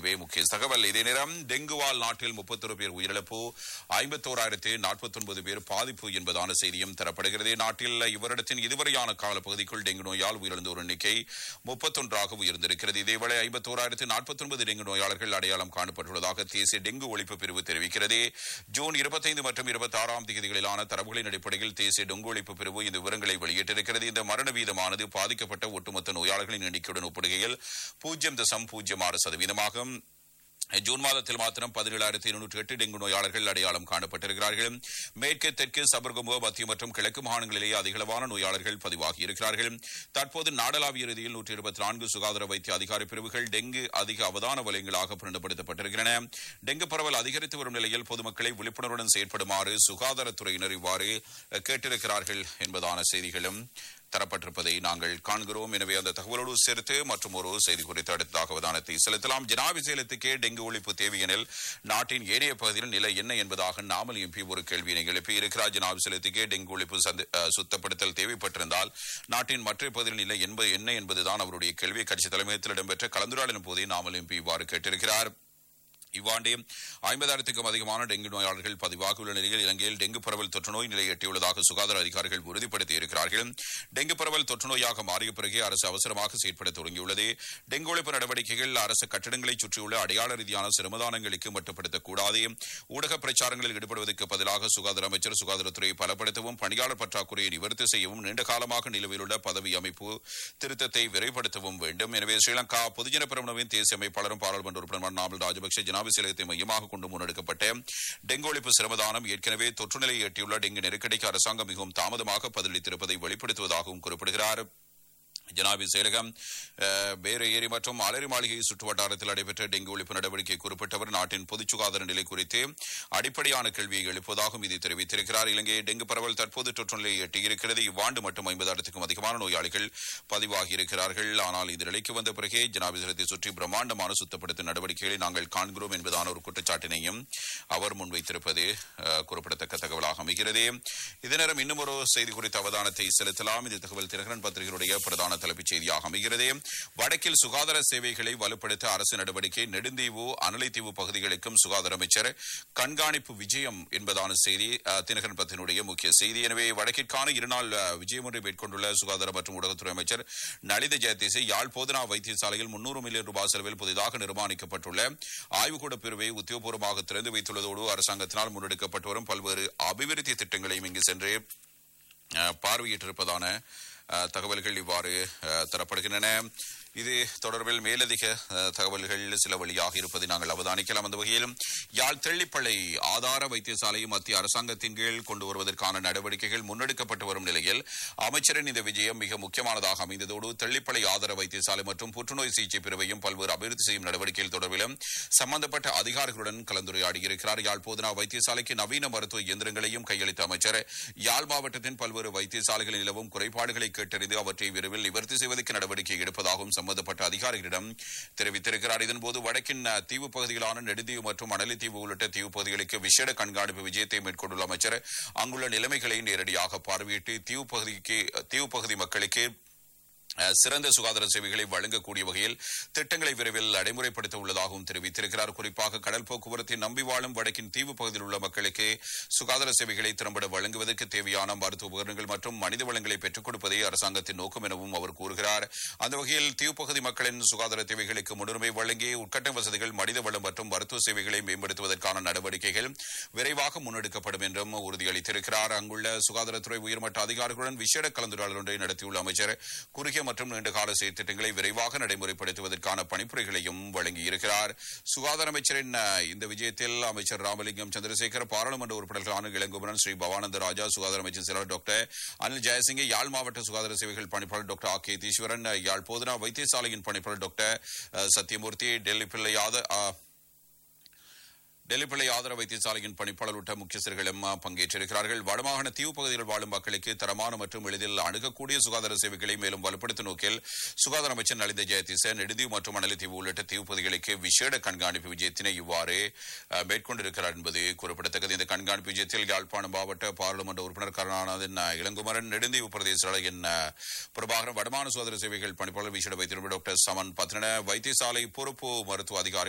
இதுவே முக்கிய தகவல் இதே நேரம் டெங்குவால் நாட்டில் முப்பத்தொரு பேர் உயிரிழப்பு ஐம்பத்தோராயிரத்து நாற்பத்தொன்பது பேர் பாதிப்பு என்பதான செய்தியும் தரப்படுகிறது நாட்டில் இவரிடத்தின் இதுவரையான காலப்பகுதிக்குள் டெங்கு நோயால் உயிரிழந்தோர் எண்ணிக்கை முப்பத்தொன்றாக உயர்ந்திருக்கிறது இதேவேளை ஐம்பத்தோராயிரத்து நாற்பத்தொன்பது டெங்கு நோயாளர்கள் அடையாளம் காணப்பட்டுள்ளதாக தேசிய டெங்கு ஒழிப்பு பிரிவு தெரிவிக்கிறது ஜூன் இருபத்தைந்து மற்றும் இருபத்தி ஆறாம் தேதிகளிலான தரவுகளின் அடிப்படையில் தேசிய டெங்கு ஒழிப்பு பிரிவு இந்த விவரங்களை வெளியிட்டிருக்கிறது இந்த மரண வீதமானது பாதிக்கப்பட்ட ஒட்டுமொத்த நோயாளர்களின் எண்ணிக்கையுடன் ஒப்பிடுகையில் பூஜ்ஜியம் தசம் பூஜ்ஜியம் ஆறு சதவீதமாகும் ஜூன் மாதத்தில் மாத்திரம் பதினேழாயிரத்தி இருநூற்றி எட்டு டெங்கு நோயாளர்கள் அடையாளம் காணப்பட்டிருக்கிறார்கள் மேற்கு தெற்கு சபர்கமுக மத்திய மற்றும் கிழக்கு மாகாணங்களிலேயே அதிகளவான நோயாளர்கள் பதிவாகி இருக்கிறார்கள் தற்போது நாடளாவிய ரீதியில் நூற்றி இருபத்தி நான்கு சுகாதார வைத்திய அதிகாரி பிரிவுகள் டெங்கு அதிக அவதான வலயங்களாக பிரண்டப்படுத்தப்பட்டிருக்கின்றன டெங்கு பரவல் அதிகரித்து வரும் நிலையில் பொதுமக்களை விழிப்புணர்வுடன் செயற்படுமாறு சுகாதாரத்துறையினர் இவ்வாறு கேட்டிருக்கிறார்கள் என்பதான செய்திகளும் தரப்பட்டிருப்பதை நாங்கள் காண்கிறோம் எனவே அந்த தகவலோடு சேர்த்து மற்றும் ஒரு செய்தி குறித்து அடுத்ததாக அவதானத்தை செலுத்தலாம் ஜனாபிசேலத்துக்கே டெங்கு ஒழிப்பு தேவையெனில் நாட்டின் ஏனைய பகுதியில் நிலை என்ன என்பதாக நாமல் எம்பி ஒரு கேள்வியினை எழுப்பி இருக்கிறார் ஜனாபிசேலத்துக்கே டெங்கு ஒழிப்பு சந்தி- அஹ், சுத்தப்படுத்தல் தேவைப்பட்டிருந்தால் நாட்டின் மற்ற பகுதியில் நிலை என்பது என்ன என்பதுதான் அவருடைய கேள்வி கட்சி தலைமையத்தில் இடம்பெற்ற கலந்துரையாடலின் போதே நாமல் எம்பி இவ்வாறு கேட்டிருக்கிறார் இவ்வாண்டே ஐம்பதாயிரத்துக்கும் அதிகமான டெங்கு நோயாளர்கள் பதிவாகியுள்ள நிலையில் இலங்கையில் டெங்கு பரவல் தொற்று நோய் நிலை எட்டியுள்ளதாக சுகாதார அதிகாரிகள் உறுதிப்படுத்தி இருக்கிறார்கள் டெங்கு பரவல் தொற்று நோயாக மாறிய பிறகு அரசு அவசரமாக செயற்பட தொடங்கியுள்ளது டெங்கு ஒழிப்பு நடவடிக்கைகள் அரசு கட்டிடங்களை சுற்றியுள்ள அடையாள ரீதியான சிரமதானங்களுக்கு மட்டுப்படுத்தக்கூடாது ஊடக பிரச்சாரங்களில் ஈடுபடுவதற்கு பதிலாக சுகாதார அமைச்சர் சுகாதாரத்துறையை பலப்படுத்தவும் பணியாளர் பற்றாக்குறையை நிவர்த்தி செய்யவும் நீண்ட காலமாக நிலுவையில் பதவி அமைப்பு திருத்தத்தை விரைவுபடுத்தவும் வேண்டும் எனவே ஸ்ரீலங்கா பொதுஜன பெருமனவின் தேசிய அமைப்பாளரும் பாராளுமன்ற உறுப்பினர் நாமல் ராஜபக்சே ஜனாபிசேலத்தை மையமாக கொண்டு முன்னெடுக்கப்பட்ட டெங்கு ஒழிப்பு சிரமதானம் ஏற்கனவே தொற்று நிலையை எட்டியுள்ள டெங்கு நெருக்கடிக்கு அரசாங்கம் மிகவும் தாமதமாக பதிலளித்திருப்பதை வெளிப்படுத்துவதாகவும் குறிப்பிடுகிறார் ஜனாபி செயலகம் அஹ், பேர ஏரி மற்றும் அலரி மாளிகை சுற்று வட்டாரத்தில் நடைபெற்ற டெங்கு ஒழிப்பு நடவடிக்கை குறிப்பிட்டவர் நாட்டின் பொது சுகாதார நிலை குறித்து அடிப்படையான கேள்வியை எழுப்புவதாகவும் இதை தெரிவித்திருக்கிறார் இலங்கை டெங்கு பரவல் தற்போது தொற்று நிலையை எட்டியிருக்கிறது இவ்வாண்டு மட்டும் ஐம்பதாயிரத்துக்கும் அதிகமான நோயாளிகள் பதிவாகி இருக்கிறார்கள் ஆனால் இந்த நிலைக்கு வந்த பிறகே ஜனாபிசலத்தை சுற்றி பிரம்மாண்டமான சுத்தப்படுத்தும் நடவடிக்கைகளை நாங்கள் காண்கிறோம் என்பதான ஒரு குற்றச்சாட்டினையும் அவர் முன்வைத்திருப்பது அஹ், குறிப்பிடத்தக்க தகவலாக அமைகிறது இதே நேரம் இன்னும் ஒரு செய்தி குறித்த அவதானத்தை செலுத்தலாம் இது தகவல் தினகரன் பத்திரிகையுடைய பிரதான தலைப்புச் செய்தியாக அமைகிறது வடக்கில் சுகாதார சேவைகளை வலுப்படுத்த அரசு நடவடிக்கை நெடுந்தீவு அனலைத்தீவு பகுதிகளுக்கும் சுகாதார அமைச்சர் கண்காணிப்பு விஜயம் என்பதான செய்தி அஹ், தினகரன் பத்தினுடைய முக்கிய செய்தி எனவே வடக்கிற்கான இருநாள் அஹ், விஜயம் ஒன்றை மேற்கொண்டுள்ள சுகாதார மற்றும் ஊடகத்துறை அமைச்சர் நலித ஜெயதேசை யாழ் போதனா வைத்தியசாலையில் முன்னூறு மில்லியன் ரூபாய் செலவில் புதிதாக நிர்மாணிக்கப்பட்டுள்ள ஆய்வுக்கூட பிரிவை உத்தியோகபூர்வமாக திறந்து வைத்துள்ளதோடு அரசாங்கத்தினால் முன்னெடுக்கப்பட்டு வரும் பல்வேறு அபிவிருத்தி திட்டங்களையும் இங்கு சென்று அஹ், பார்வையிட்டிருப்பதான அஹ், தகவல்கள் இவ்வாறு அஹ், தரப்படுகின்றன இது தொடர்பில் மேலதிக அஹ், தகவல்கள் சில வழியாக இருப்பதை நாங்கள் அவதானிக்கலாம் அந்த வகையில் யாழ் தெள்ளிப்பளை ஆதார வைத்தியசாலையை மத்திய அரசாங்கத்தின் கீழ் கொண்டு வருவதற்கான நடவடிக்கைகள் முன்னெடுக்கப்பட்டு வரும் நிலையில் அமைச்சரின் இந்த விஜயம் மிக முக்கியமானதாக அமைந்ததோடு தெள்ளிப்பளை ஆதார வைத்தியசாலை மற்றும் புற்றுநோய் சிகிச்சை பிரிவையும் பல்வேறு அபிவிருத்தி செய்யும் நடவடிக்கைகள் தொடர்பிலும் சம்பந்தப்பட்ட அதிகாரிகளுடன் கலந்துரையாடியிருக்கிறார் யாழ் போதனா வைத்தியசாலைக்கு நவீன மருத்துவ இயந்திரங்களையும் கையளித்த அமைச்சர் யாழ் மாவட்டத்தின் பல்வேறு வைத்தியசாலைகளில் நிலவும் குறைபாடுகளை கேட்டறிந்து அவற்றை விரைவில் நிவர்த்தி செய்வதற்கு நடவடிக்கை எடுப்பதாகவும் சம்பந்தப்பட்ட அதிகாரிகளிடம் தெரிவித்திருக்கிறார் இதன்போது வடக்கின் அஹ், தீவு பகுதிகளான நெடுந்தீவு மற்றும் அனலித்தீவு உள்ளிட்ட தீவு பகுதிகளுக்கு விசேட கண்காணிப்பு விஜயத்தை மேற்கொண்டுள்ள அமைச்சர் அங்குள்ள நிலைமைகளை நேரடியாக பார்வையிட்டு தீவு பகுதிக்கு தீவு பகுதி மக்களுக்கு அஹ், சிறந்த சுகாதார சேவைகளை வழங்கக்கூடிய வகையில் திட்டங்களை விரைவில் நடைமுறைப்படுத்த உள்ளதாகவும் தெரிவித்திருக்கிறார் குறிப்பாக கடல் போக்குவரத்தை நம்பி வாழும் வடக்கின் தீவு பகுதியில் உள்ள மக்களுக்கு சுகாதார சேவைகளை திறம்பட வழங்குவதற்கு தேவையான மருத்துவ உபகரணங்கள் மற்றும் மனித வளங்களை பெற்றுக் கொடுப்பதே அரசாங்கத்தின் நோக்கம் எனவும் அவர் கூறுகிறார் அந்த வகையில் தீவு பகுதி மக்களின் சுகாதார தேவைகளுக்கு முன்னுரிமை வழங்கி உட்கட்ட வசதிகள் மனித வளம் மற்றும் மருத்துவ சேவைகளை மேம்படுத்துவதற்கான நடவடிக்கைகள் விரைவாக முன்னெடுக்கப்படும் என்றும் உறுதியளித்திருக்கிறார் அங்குள்ள சுகாதாரத்துறை உயர்மட்ட அதிகாரிகளுடன் விசேட கலந்துரையாடல் ஒன்றை நடத்தியுள்ள அமைச்சர் குறுகிய மற்றும் நீண்டகால செயற்திட்டங்களை விரைவாக நடைமுறைப்படுத்துவதற்கான பணிப்புரைகளையும் வழங்கியிருக்கிறார் சுகாதார அமைச்சரின் அஹ், இந்த விஜயத்தில் அமைச்சர் ராமலிங்கம் சந்திரசேகர் பாராளுமன்ற உறுப்பினர்களான இளங்குமரன் ஸ்ரீ பவானந்த ராஜா சுகாதார அமைச்சர் செயலர் டாக்டர் அனில் ஜெயசிங்க யாழ் மாவட்ட சுகாதார சேவைகள் பணிப்பாளர் டாக்டர் ஆ கே தீஸ்வரன் யாழ் போதனா வைத்தியசாலையின் பணிப்பாளர் டாக்டர் அஹ், சத்யமூர்த்தி டெல்லி பிள்ளை யாத அஹ், டெல்லி பிள்ளை ஆதரவு வைத்தியசாலையின் பணிப்பாளர் உள்ளிட்ட முக்கியஸ்தர்களும் அஹ், பங்கேற்றிருக்கிறார்கள் வடமாகாண தீவு பகுதியில் வாழும் மக்களுக்கு தரமான மற்றும் எளிதில் அணுகக்கூடிய சுகாதார சேவைகளை மேலும் வலுப்படுத்தும் நோக்கில் சுகாதார அமைச்சர் நலித ஜெயதிச நெடுதீவு மற்றும் அனலித்தீவு உள்ளிட்ட தீவு பகுதிகளுக்கு விசேட கண்காணிப்பு விஜயத்தினை இவ்வாறு அஹ், மேற்கொண்டிருக்கிறார் என்பது குறிப்பிடத்தக்கது இந்த கண்காணிப்பு விஜயத்தில் யாழ்ப்பாணம் மாவட்ட பாராளுமன்ற உறுப்பினர் கருணாநாதன் அஹ், இளங்குமரன் நெடுந்தீவு பிரதேச செயலாளர் அஹ், பிரபாகரன் வடமாகாண சுகாதார சேவைகள் பணிப்பாளர் விசேட வைத்தியர் டாக்டர் சமன் பத்ரன வைத்தியசாலை பொறுப்பு மருத்துவ அதிகாரி